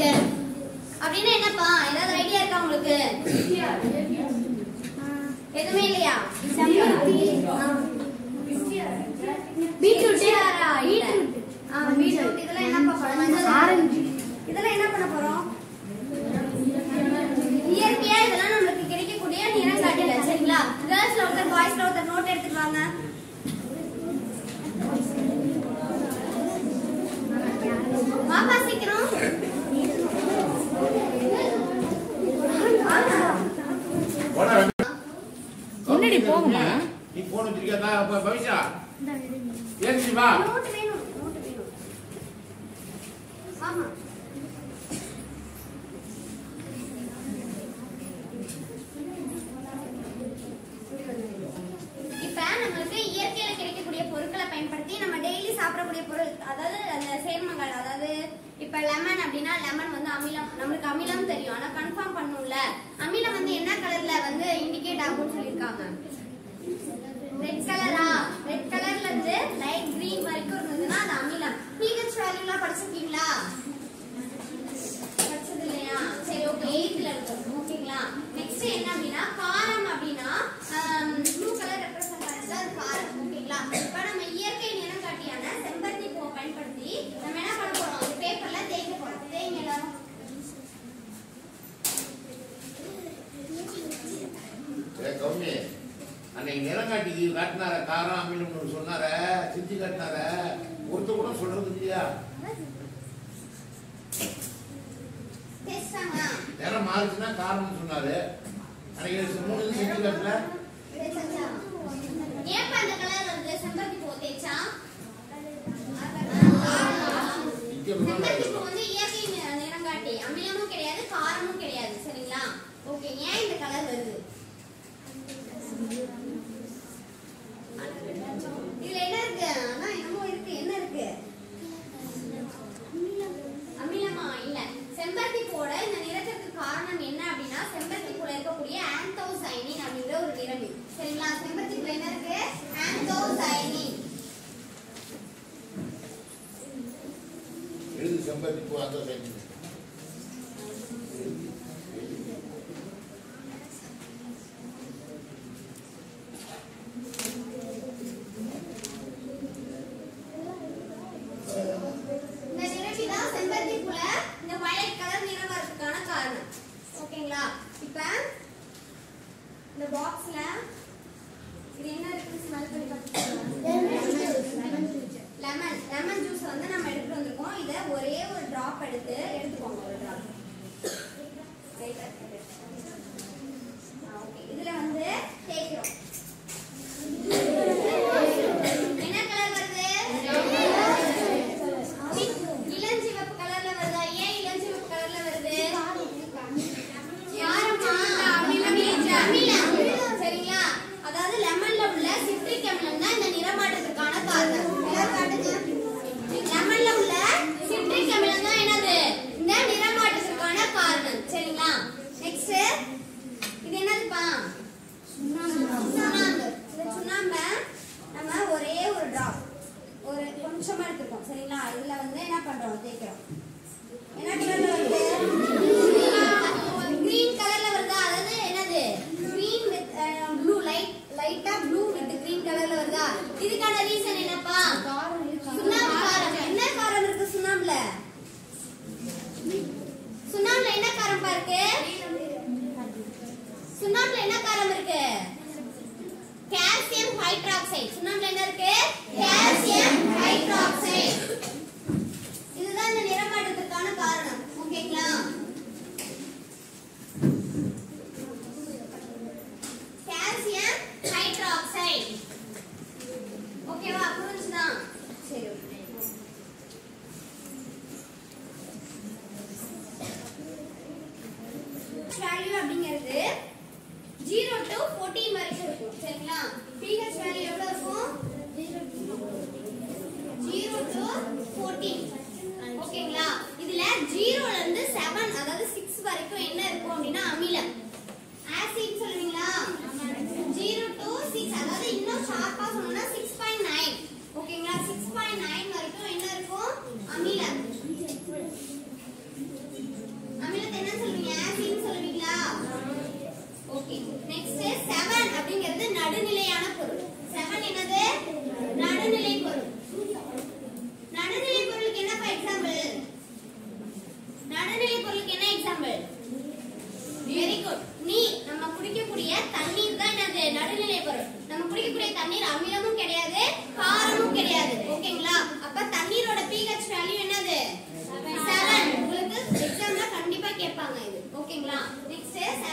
இருக்கு அப்படின்னா என்னப்பா ஏதாவது ஐடியா இருக்கா உங்களுக்கு எதுவுமே இல்லையா பீட்ரூட் பீட்ரூட் இதெல்லாம் என்னப்பா பழம் ஆரஞ்சு இதெல்லாம் என்ன பண்ண போறோம் இயற்கையா இதெல்லாம் நம்மளுக்கு கிடைக்கக்கூடிய நிறங்காட்டிகள் சரிங்களா கேர்ள்ஸ்ல ஒருத்தர் பாய்ஸ்ல ஒருத்தர் நோட் எடுத்துட்டு வாங்க வாப்பா சீக்கிரம் போடா. முன்னாடி போகுமா? நீ போன் வச்சிருக்கா ப- பவிஷா ஏறிச்சு வா நோட் வேணும் நோட் வேணும் ஆமா இப்ப நம்மளுக்கு இயற்கையில கிடைக்கக்கூடிய பொருட்களை பயன்படுத்தி நம்ம டெய்லி சாப்பிடக்கூடிய பொருள் அதாவது அந்த சேர்மங்கள் அதாவது இப்ப லெமன் அப்படின்னா லெமன் வந்து அமிலம் நம்மளுக்கு அமிலம் தெரியும் ஆனா கன்ஃபார்ம் பண்ணும்ல அமிலம் வந்து என்ன கலர்ல வந்து இண்டிகேட் ஆகும்னு சொல்லியிருக்காங்க ரெட் கலரா ரெட் கலர்ல இருந்து லைட் கிரீன் வரைக்கும் இருந்ததுன்னா அது அமிலம் pH வேல்யூலாம் படிச்சிருக்கீங்களா படிச்சது இல்லையா சரி ஓகே எயித்ல இருக்கும் ஓகேங்களா நெக்ஸ்ட் என்ன அப்படின்னா காரம் அப்படின்னா ப்ளூ கலர் ரெப்ரசன்ட் பண்ணுறது அது காரம் ஓகேங்களா இப்போ நம்ம இயற்கை நிறம் காட்டியான செம்பருத்தி பூவை பயன்படுத்தி நம்ம என்ன பண்ண போறோம் அந்த பேப்பர்ல தேய்க்க போறோம் தேய்ங்க எல்லாரும் ஏ கவுனி அன்னைக்கு நிறங்காட்டிக்கு காட்டினார காரம் அமிலம்னு சொன்னார செஞ்சு காட்டினார ஒருத்தர் கூட சொல்றது இல்லையா தேய்ச்சாங்களா நிறம் மாறுச்சுன்னா காரம்னு சொன்னாரு அன்னைக்கு மூணு இது செஞ்சு காட்டல தேய்ச்சாச்சா ஏப்பா அந்த கலர் வருது செம்பருத்தி பூ தேய்ச்சா இங்க செம்பருத்தி பூ வந்து இயற்கை நி- நிறங்காட்டி அமிலமும் கிடையாது காரமும் கிடையாது சரிங்களா ஓகே ஏன் இந்த கலர் வருது இதுல என்ன இருக்கு ஆனா என்னமோ இருக்கு என்ன இருக்கு அமிலமா இல்ல செம்பருத்தி பூவோட இந்த நிறத்திற்கு காரணம் என்ன அப்படின்னா செம்பருத்தி பூல இருக்கக்கூடிய ஆந்தோசைனின் அப்படிங்கிற ஒரு நிறமி சரிங்களா செம்பருத்தி பூல என்ன இருக்கு ஆந்தோசைனின் எழுது செம்பருத்தி பூ அந்த செஞ்சு இந்த நிறமி தான் செம்பருத்தி பூல இந்த வயலட் கலர் நிறம் வரதுக்கான காரணம் ஓகேங்களா இப்ப இந்த பாக்ஸ்ல இது என்ன இருக்குன்னு ஸ்மெல் பண்ணி லெமன் லெமன் ஜூஸ் வந்து நம்ம எடுத்துட்டு வந்திருக்கோம் இத ஒரே ஒரு டிராப் எடுத்து எடுத்துக்கோங்க ஒரு டிராப் ஓகே இதுல வந்து தேய்க்கிறோம் என்ன கலர் வருது இளஞ்சிவப்பு கலர்ல வருதா ஏன் இளஞ்சிவப்பு கலர்ல வருது யாரம்மா அமிலம் சரிங்களா அதாவது லெமன்ல உள்ள சிட்ரிக் அமிலம் தான் இந்த நிறமாற்றத்துக்கான காரணம் எல்லாரும் காட்டுங்க லெமன்ல உள்ள சிட்ரிக் அமிலம் தான் என்னது இந்த நிறமாற்றத்துக்கான காரணம் சரிங்களா நெக்ஸ்ட் இது என்னதுப்பா சுண்ணாம்பு இந்த சுண்ணாம்ப நம்ம ஒரே ஒரு டிராப் ஒரு கொஞ்சமா எடுத்துக்கோம் சரிங்களா இதுல வந்து என்ன பண்றோம் தேய்க்கிறோம் என்ன கலர்ல வருது கிரீன் கலர்ல வருதா அதாவது என்னது கிரீன் வித் ப்ளூ லைட் லைட்டா ப்ளூ வித் கிரீன் கலர்ல வருதா இதுக்கான ரீசன் என்னப்பா சுண்ணாம்பு காரம் என்ன காரம் இருக்கு சுண்ணாம்புல சுண்ணாம்புல என்ன காரம்ப்பா இருக்கு சுண்ணாம்புல என்ன காரம் இருக்கு கால்சியம் ஹைட்ராக்சைடு சுண்ணாம்புல என்ன இருக்கு கால்சியம் ஹைட்ராக்சைடு இதுதான் இந்த நிறமாற்றத்துக்கான காரணம் ஓகேங்களா கால்சியம் ஹைட்ராக்சைடு ஓகேவா புரிஞ்சுதா சரி okay. வேல்யூ அப்படிங்கிறது ஜீரோ டு ஃபோர்டீன் வரைக்கும் இருக்கும் சரிங்களா பிஹெச் வேல்யூ எவ்வளோ இருக்கும் ஜீரோ டு ஃபோர்டீன் ஓகேங்களா இதுல ஜீரோல இருந்து செவன் அதாவது சிக்ஸ் வரைக்கும் என்ன இருக்கும் அப்படின்னா அமிலம் ஆசிட் சொல்லுவீங்களா ஜீரோ டு சிக்ஸ் அதாவது இன்னும் ஷார்ப்பா சொன்னோம்னா சிக்ஸ் பாயிண்ட் நைன் ஓகேங்களா சிக்ஸ் பாயிண்ட் நைன் வரைக்கும் என்ன இருக்கும் அமிலம்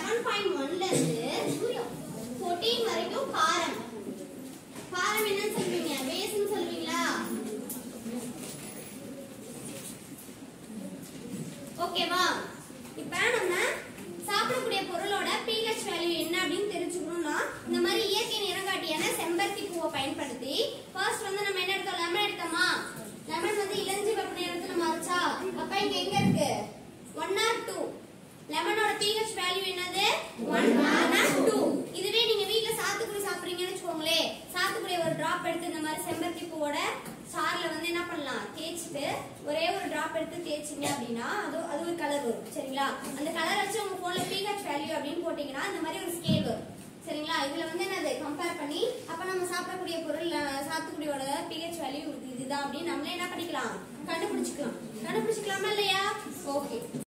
லெவன் பாயிண்ட் ஒன்ல இருந்து ஃபோர்டீன் வரைக்கும் காரம் காரம் என்னன்னு சொல்லுவீங்க பேஸ்ன்னு சொல்லுவீங்களா ஓகேவா இப்ப நம்ம சாப்பிடக்கூடிய பொருளோட pH வேல்யூ என்ன அப்படின்னு தெரிஞ்சுக்கணும்னா இந்த மாதிரி இயற்கை நிறங்காட்டியான செம்பருத்தி பூவை பயன்படுத்தி ஃபர்ஸ்ட் வந்து நம்ம என்ன எடுத்தோம் லெமன் எடுத்தோமா லெமன் வந்து இளஞ்சிவப்பு நிறத்துல மாறுச்சா அப்ப இங்க எங்க இருக்கு ஒன் ஆர் டூ லெமனோட pH வேல்யூ என்னது ஒன் ஆர் டூ இதுவே நீங்க வீட்ல சாத்துக்குடி சாப்பிடுறீங்கன்னு வச்சுக்கோங்களேன் சாத்துக்குடியை ஒரு டிராப் எடுத்து இந்த மாதிரி செம்பருத்தி பூவோட சார்ல வந்து என்ன பண்ணலாம் தேய்ச்சிட்டு ஒரே ஒரு டிராப் எடுத்து தேய்ச்சிங்க அப்படின்னா அது அது ஒரு கலர் வரும் சரிங்களா அந்த கலர் வச்சு உங்க போன்ல pH வேல்யூ அப்படின்னு போட்டீங்கன்னா இந்த மாதிரி ஒரு ஸ்கேல் வரும் சரிங்களா இதுல வந்து என்னது கம்பேர் பண்ணி அப்ப நம்ம சாப்பிடக்கூடிய பொருள் அஹ், சாத்துக்குடியோட pH வேல்யூ இதுதான் அப்படின்னு நம்மளே என்ன பண்ணிக்கலாம் கண்டுபிடிச்சுக்கலாம் கண்டுபிடிச்சுக்கலாமா இல்லையா ஓகே